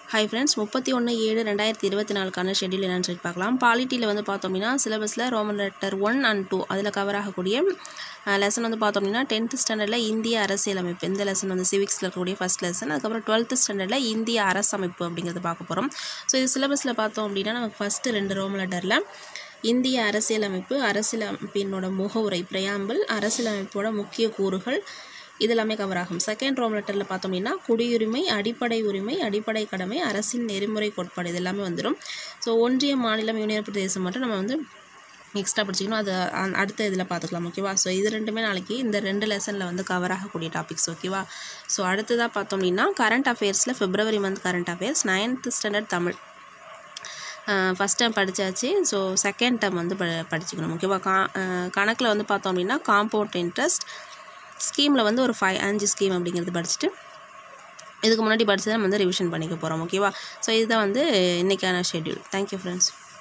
hi friends முப்பத்தி ஒன்று ஏழு ரெண்டாயிரத்தி இருபத்தி நாலுக்கான ஷெட்யூல் என்னன்னு சொல்லி பார்க்கலாம் பாலிட்டியில் வந்து பார்த்தோம் அப்படின்னா சிலபஸில் Roman letter one and two அதில் கவர் ஆகக்கூடிய லெசன் வந்து பார்த்தோம் அப்படின்னா டென்த்து ஸ்டாண்டர்டில் இந்திய அரசியலமைப்பு இந்த லெசன் வந்து சிவிக்ஸில் இருக்கக்கூடிய ஃபஸ்ட் லெசன் அதுக்கப்புறம் டுவெல்த்து ஸ்டாண்டர்டில் இந்திய அரசமைப்பு அப்படிங்கிறத பார்க்க போகிறோம் ஸோ இது சிலபஸில் பார்த்தோம் அப்படின்னா நமக்கு ஃபஸ்ட்டு ரெண்டு ரோமன் லெட்டரில் இந்திய அரசியலமைப்பு அரசியலமைப்பினோட முகவுரை பிரயாம்பிள் அரசியலமைப்போட முக்கிய கூறுகள் இது எல்லாமே கவர் ஆகும் செகண்ட் ரோம் லெட்டரில் பார்த்தோம் அப்படின்னா குடியுரிமை அடிப்படை உரிமை அடிப்படை கடமை அரசின் நெறிமுறை கோட்பாடு இது எல்லாமே வந்துடும் ஸோ ஒன்றிய மாநிலம் யூனியன் பிரதேசம் மட்டும் நம்ம வந்து எக்ஸ்ட்ரா படிச்சுக்கணும் அது அ- அடுத்த இதில் பார்த்துக்கலாம் ஓகேவா ஸோ இது ரெண்டுமே நாளைக்கு இந்த ரெண்டு லெசனில் வந்து கவர் ஆகக்கூடிய டாபிக்ஸ் ஓகேவா ஸோ அடுத்ததாக பார்த்தோம் அப்படின்னா கரண்ட் அஃபேர்ஸில் February month current affairs ninth standard Tamil first time படித்தாச்சு ஸோ செகண்ட் டைம் வந்து ப படிச்சுக்கணும் ஓகேவா கா கணக்கில் வந்து பார்த்தோம் அப்படின்னா காம்பவுண்ட் இன்ட்ரெஸ்ட் ஸ்கீமில் வந்து ஒரு ஃபைவ் அஞ்சு ஸ்கீம் அப்படிங்கிறது படிச்சுட்டு இதுக்கு முன்னாடி படிச்சதை நம்ம வந்து ரிவிஷன் பண்ணிக்க போகிறோம் ஓகேவா ஸோ இதுதான் வந்து இன்றைக்கான ஷெட்யூல் தேங்க்யூ ஃப்ரெண்ட்ஸ்